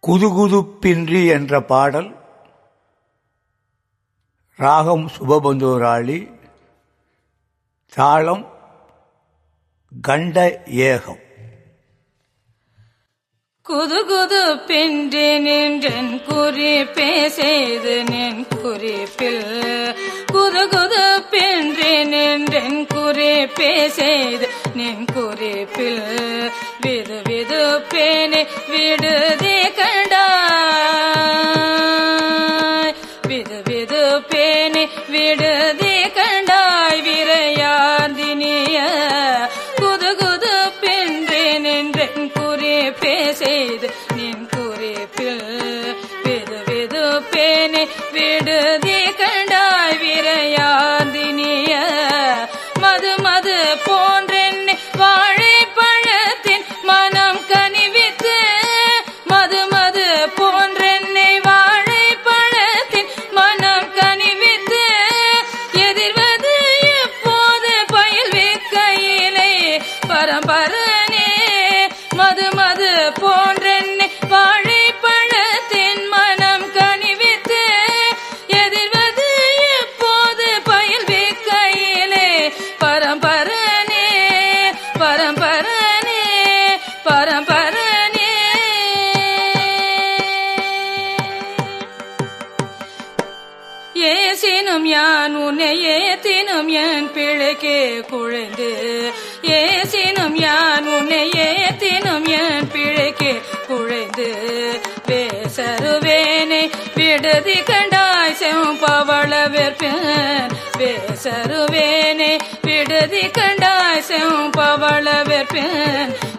குதுகுதுப்பின்றி என்ற பாடல் ராகம் சுபபந்தூராளி தாளம் கண்ட ஏகம் குது குது பின்றி நின்றன் குறிப்பே செய்து நின் குறிப்பில் குது குது பின்றி நின்றன் குறிப்பே செய்து நின் குறிப்பில் விது விது பேனை விடுதி கண்டாய் விது விது பேனை விடுதி கண்டாய் விரையாந்தினிய குது குது பின்றி நின்றன் குறிப்பே செய்து நின் குறிப்பில் விது விது பேனை விடுதி கண்டாய் விரையாந்தினிய மது மது போன்றென்னை வாழை பழத்தின் மனம் கனிவித்து மது மது போன்றென்னை வாழை பழத்தின் மனம் கனிவித்து எதிர்வது எப்போது பயில் கையிலே பரம்பரனே மது மது போன்றென்னை வாழை பழத்தின் மனம் கனிவித்து எதிர்வது எப்போது பயில் கையிலே பரம்பரனே பரம்பரனே பரம்பரனே ஏசினும் யான் உன்னை ஏத்தினும் என் பிழைக்கே குழைந்து ஏசினும் யான் உன்னை ஏத்தினும் என் பிழைக்கே குழைந்து பேசருவேனை விடுதி கண்டாய் செம்பவள வெற்பேன் பேசருவேனை விடுதி கண்டாய் செம்பவள வெற்பேன்